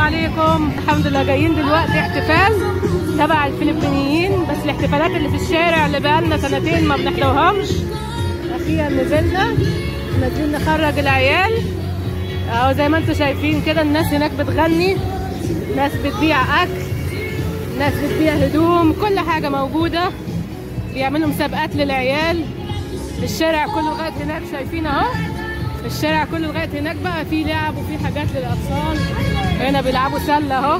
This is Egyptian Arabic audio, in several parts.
عليكم الحمد لله جايين دلوقتي احتفال تبع الفلبينيين بس الاحتفالات اللي في الشارع اللي بقالنا سنتين ما بنحضرهمش اخيرا نزلنا نازلين نخرج العيال اهو زي ما انتم شايفين كده الناس هناك بتغني ناس بتبيع اكل ناس بتبيع هدوم كل حاجه موجوده بيعملوا مسابقات للعيال الشارع كله لغايه هناك شايفين اهو الشارع كله لغايه هناك بقى فيه لعب وفيه حاجات للاطفال هنا بيلعبوا سله اهو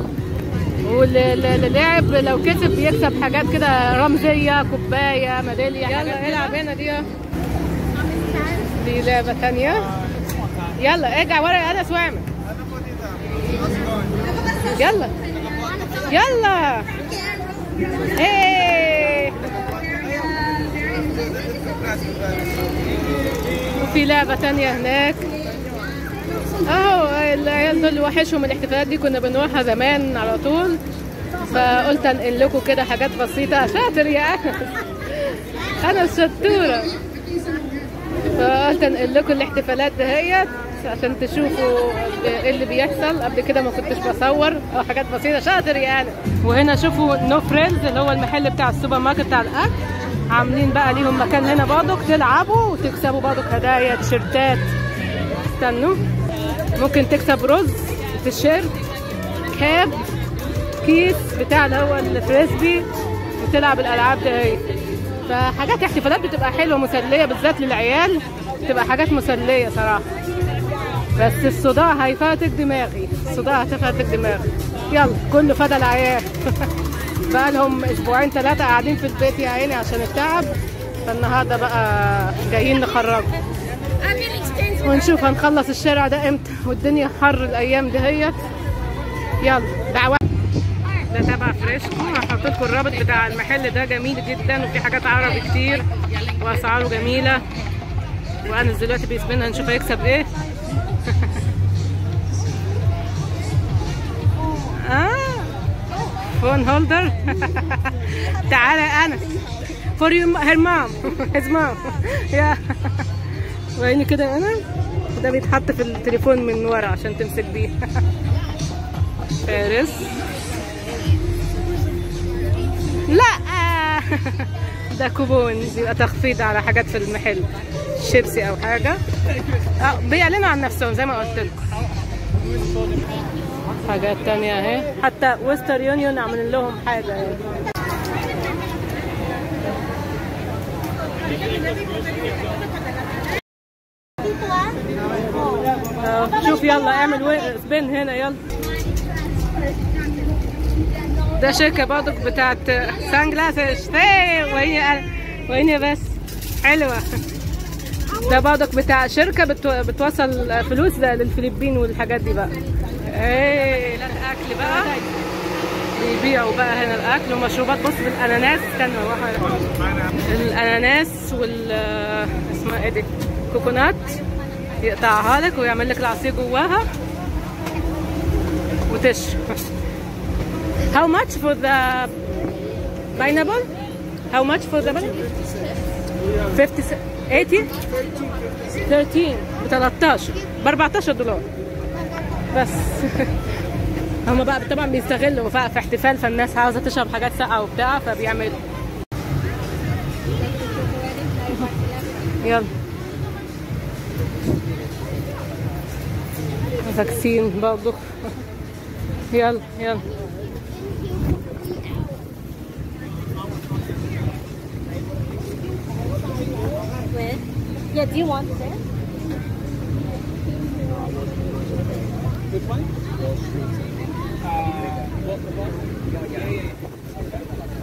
واللي لعب لو كسب بيكسب حاجات كده رمزيه كوبايه ميداليه يلا العب هنا دي اهو. دي لعبه تانية يلا ارجع ورا يا انس واعمل يلا يلا ايه وفي لعبة تانية هناك اهو العيال دول وحشهم الاحتفالات دي كنا بنروحها زمان على طول فقلت انقل لكم كده حاجات بسيطة شاطر يا انس انا الشطورة فقلت انقل لكم الاحتفالات دهيت عشان تشوفوا ايه اللي بيحصل قبل كده ما كنتش بصور او حاجات بسيطه شاطر يعني وهنا شوفوا نو فريلز اللي هو المحل بتاع السوبر ماركت بتاع الاكل عاملين بقى ليهم مكان هنا برضك تلعبوا وتكسبوا برضك هدايا تيشيرتات استنوا ممكن تكسب رز تيشيرت كاب كيس بتاع اللي هو الفريسبي وتلعب الالعاب دهيت فحاجات احتفالات بتبقى حلوه مسليه بالذات للعيال بتبقى حاجات مسليه صراحه بس الصداع هيفاتك دماغي الصداع هتفاتك دماغي يلا كله فدا العيال بقى لهم اسبوعين ثلاثه قاعدين في البيت يا عيني عشان التعب فالنهارده بقى جايين نخرجهم ونشوف هنخلص الشارع ده امتى والدنيا حر الايام دهيت يلا دعوات ده تبع فريشكو هحط لكم الرابط بتاع المحل ده جميل جدا وفي حاجات عربي كتير واسعاره جميله وانس دلوقتي بيسبنها نشوف هيكسب ايه اه فون هولدر تعالى انا فور يو هير مام هيز مام يا وعيني كده انا ده بيتحط في التليفون من ورا عشان تمسك بيه فارس لا ده كوبون بيبقى تخفيض على حاجات في المحل شيبسي او حاجه اه بيعلنوا عن نفسهم زي ما قلت لكم حاجات تانية اهي حتى ويستر يونيون عاملين لهم حاجه يعني. آه، شوف يلا اعمل سبين هنا يلا ده شركة برضك بتاعت سان جلاسز وهي وهي بس حلوة ده برضك بتاع شركة بتو... بتوصل فلوس للفلبين والحاجات دي بقى ايه لا الاكل بقى بيبيعوا بقى هنا الاكل ومشروبات بص بالاناناس استنى واحد الاناناس وال اسمها ايه دي كوكونات يقطعها لك ويعمل لك العصير جواها وتشرب How much for the pineapple? How much for the pineapple? 50 80 13 ب 13 ب 14 دولار بس هما بقى طبعا بيستغلوا في احتفال فالناس عاوزه تشرب حاجات ساقعه وبتاع فبيعملوا يلا فاكسين برضه يلا يلا Yeah, do you want this? Which one? Uh, what the box? Yeah, yeah, yeah.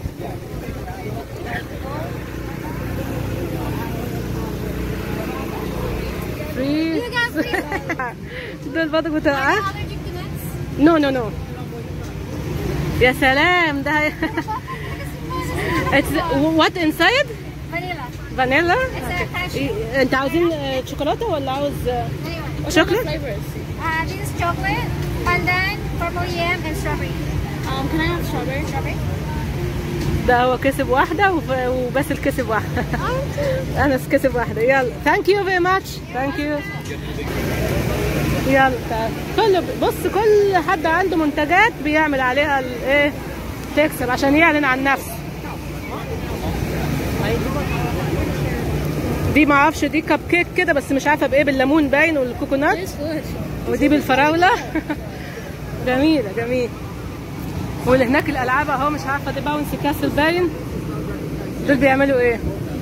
فري You got free. دول برضه بتوع allergic to nuts? نو نو نو يا سلام ده It's what inside Vanilla. فانيلا It's a cashew. انت عاوزين آه، شوكولاته ولا عاوز آه، Anyway. chocolate Uh, this is chocolate, pandan, purple yam, and strawberry. Um, can I have strawberry? Strawberry. ده هو كسب واحدة وف- وباسل كسب واحدة أنس كسب واحدة يلا ثانك يو فيري ماتش ثانك يو يلا تعال كل بص كل حد عنده منتجات بيعمل عليها الايه تكسب عشان يعلن عن نفسه دي ما اعرفش دي كب كيك كده بس مش عارفه بايه بالليمون باين والكوكونات ودي بالفراوله جميله جميل واللي هناك الالعاب اهو مش عارفه دي باونس كاسل باين دول بيعملوا ايه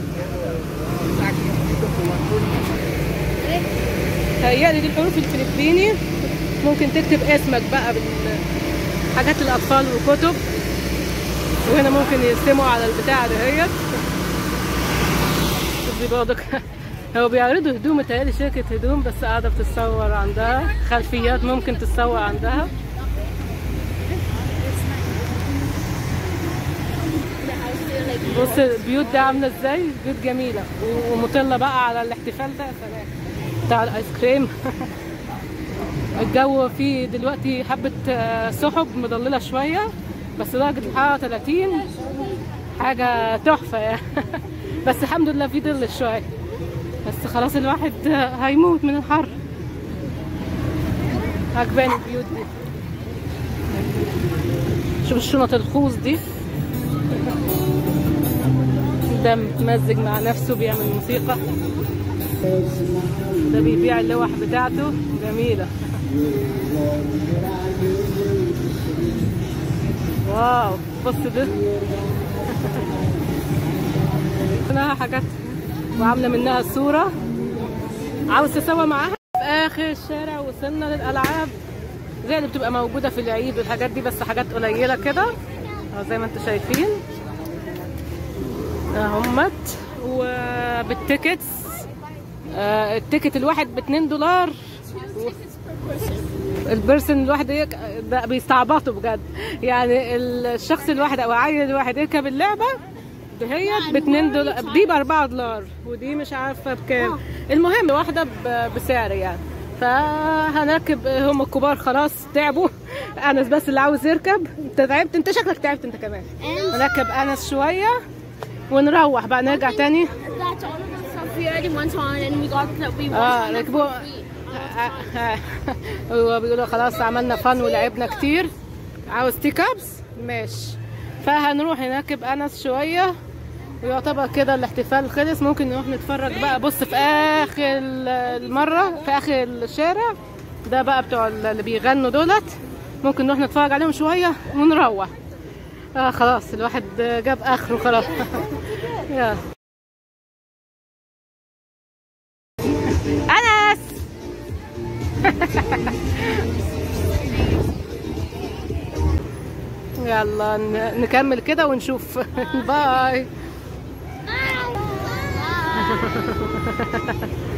تهيألي دي الحروف الفلبيني ممكن تكتب اسمك بقى بالحاجات الأطفال وكتب وهنا ممكن يرسموا على البتاع دهيت شوف دي برضك هو بيعرضوا هدوم متهيألي شركة هدوم بس قاعدة بتتصور عندها خلفيات ممكن تتصور عندها بص البيوت دي عاملة ازاي بيوت جميلة ومطلة بقى على الاحتفال ده سلام بتاع الايس كريم الجو فيه دلوقتي حبة آه، سحب مضللة شوية بس درجة الحرارة 30 حاجة تحفة يعني بس الحمد لله في ظل شوية بس خلاص الواحد آه، هيموت من الحر عجباني البيوت دي شوف الشنط الخوص دي ده متمزج مع نفسه بيعمل موسيقى ده بيبيع اللوح بتاعته جميلة واو بص ده منها حاجات وعاملة منها صورة عاوز تسوى معاها في آخر الشارع وصلنا للألعاب زي اللي بتبقى موجودة في العيد والحاجات دي بس حاجات قليلة كده أهو زي ما انتم شايفين اهمت وبالتيكتس آه، التيكت الواحد ب 2 دولار البرسن الواحد يك... ده بيستعبطوا بجد يعني الشخص الواحد او عيل الواحد يركب اللعبه دهيت ب 2 دولار دي ب 4 دولار ودي مش عارفه بكام المهم واحده ب... بسعر يعني فهنركب هم الكبار خلاص تعبوا انس بس اللي عاوز يركب انت تعبت انت شكلك تعبت انت كمان نركب انس شويه ونروح بقى نرجع تاني That's all of the stuff we already went on and we got that we اه wanted ركبوا هو بيقولوا خلاص عملنا فن ولعبنا كتير عاوز تيك ابس ماشي فهنروح نركب انس شويه ويعتبر كده الاحتفال خلص ممكن نروح نتفرج بقى بص في اخر المره في اخر الشارع ده بقى بتوع اللي بيغنوا دولت ممكن نروح نتفرج عليهم شويه ونروح آه خلاص الواحد جاب اخره خلاص يلا انس يلا ن- نكمل كده ونشوف باي